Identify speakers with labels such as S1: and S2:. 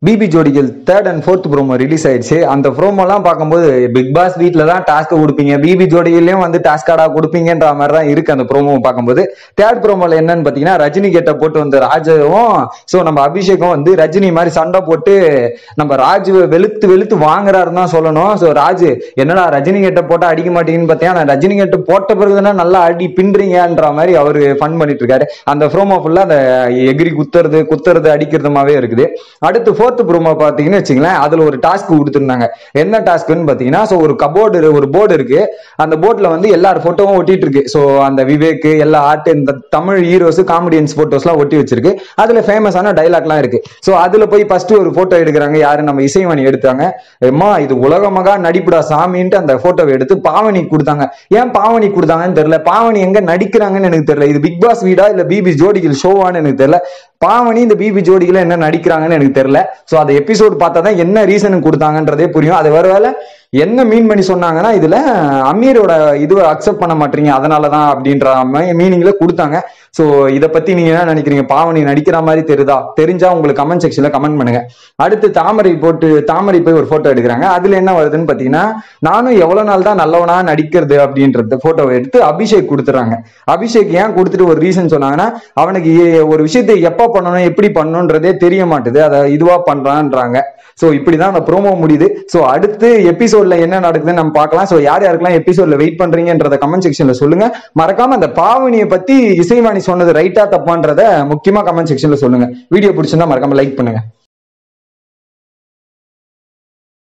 S1: BP ஜோடிகள் third and fourth promo release ஆயிடுச்சு அந்த ப்ரோமோலாம் பார்க்கும்போது பிக் பாஸ் வீட்ல தான் டாஸ்க் கொடுப்பீங்க பிபி ஜோடிகள்லயும் வந்து டாஸ்க் கார்டா கொடுப்பீங்கன்ற மாதிரி தான் இருக்கு அந்த ப்ரோமோ பார்க்கும்போது தேர்ட் ப்ரோமோல என்னன்னு பாத்தீங்கன்னா ரஜினி கெட்ட போட்டு வந்த ராஜவும் சோ நம்ம அபிஷேக்கும் வந்து ரஜினி மாதிரி சண்டை போட்டு நம்ம ராஜ் வெளுத்து வெளுத்து வாங்குறாருன்னு தான் சொல்லணும் சோ ராஜ் என்னடா ரஜினி கெட்ட போட்டா அடிக்க மாட்டீங்கன்னு பார்த்தீங்கன்னா நான் ரஜினி கெட்ட போட்ட பிறகுதானே நல்லா அடி பின்றீங்கன்ற மாதிரி அவரு ஃபன் பண்ணிட்டு இருக்காரு அந்த ப்ரோமோ ஃபுல்லா அந்த எகிரி குத்துறது குத்துறது அடிக்கிறதுமாவே இருக்குது அடுத்து ஃபோர்த் ப்ரோமோ பாத்தீங்கன்னு வச்சுங்களேன் அதுல ஒரு டாஸ்க் கொடுத்துருந்தாங்க என்ன டாஸ்க்னு பாத்தீங்கன்னா ஸோ ஒரு கபோர்டு ஒரு போர்டு இருக்கு அந்த போர்டுல வந்து எல்லார் போட்டோவும் ஒட்டிட்டு இருக்கு ஸோ அந்த விவேக் எல்லா ஆர்ட் இந்த தமிழ் ஹீரோஸ் காமெடியன்ஸ் போட்டோஸ்லாம் ஒட்டி வச்சிருக்கு அதுல ஃபேமஸான டைலாக்லாம் இருக்கு ஸோ அதுல போய் ஃபர்ஸ்ட் ஒரு போட்டோ எடுக்கிறாங்க யாரு நம்ம இசைவாணி எடுத்தாங்க எம்மா இது உலகமகா நடிப்புடா சாமின்ட்டு அந்த போட்டோவை எடுத்து பாவனி கொடுத்தாங்க ஏன் பாவனி கொடுத்தாங்கன்னு தெரியல பாவனி எங்க நடிக்கிறாங்கன்னு எனக்கு தெரியல இது பிக் பாஸ் வீடா இல்ல பிபி ஜோடிகள் ஷோவான்னு எனக்கு தெரியல பாவனி இந்த பிபி ஜோடிகள் என்ன நடிக்கிறாங்கன்னு எனக்கு தெரியல சோ அந்த எபிசோட் பார்த்தா தான் என்ன ரீசன் கொடுத்தாங்கன்றதே புரியும் அது ஒருவேளை என்ன மீன் பண்ணி சொன்னாங்கன்னா இதுல அமீரோட இதுவை அக்செப்ட் பண்ண மாட்டீங்க அதனாலதான் அப்படின்ற மீனிங்ல கொடுத்தாங்க சோ இத பத்தி நீங்க என்ன நினைக்கிறீங்க பாவனி நடிக்கிற மாதிரி தெரியுதா தெரிஞ்சா உங்களுக்கு கமெண்ட் செக்ஷன்ல கமெண்ட் பண்ணுங்க அடுத்து தாமரை போட்டு தாமரை போய் ஒரு போட்டோ எடுக்கிறாங்க அதுல என்ன வருதுன்னு பாத்தீங்கன்னா நானும் எவ்வளவு நாள் தான் நல்லவனா நடிக்கிறது அப்படின்றது போட்டோவை எடுத்து அபிஷேக் கொடுத்துறாங்க அபிஷேக் ஏன் கொடுத்துட்டு ஒரு ரீசன் சொன்னாங்கன்னா அவனுக்கு ஏ- ஒரு விஷயத்தை எப்ப பண்ணணும் எப்படி பண்ணணும்ன்றதே தெரிய மாட்டுது அதை இதுவா பண்றான்றாங்க சோ இப்படிதான் அந்த ப்ரோமோ முடியுது சோ அடுத்து எபிசோட்ல என்ன நடக்குதுன்னு நம்ம பார்க்கலாம் சோ யார் யாருக்கெல்லாம் எபிசோட்ல வெயிட் பண்றீங்கன்றத கமெண்ட் செக்ஷன்ல சொல்லுங்க மறக்காம அந்த பாவனியை பத்தி இசைவாணி சொன்னது ரைட்டா தப்பான்றத முக்கியமா கமெண்ட் செக்ஷன்ல சொல்லுங்க வீடியோ பிடிச்சிருந்தா மறக்காம லைக் பண்ணுங்க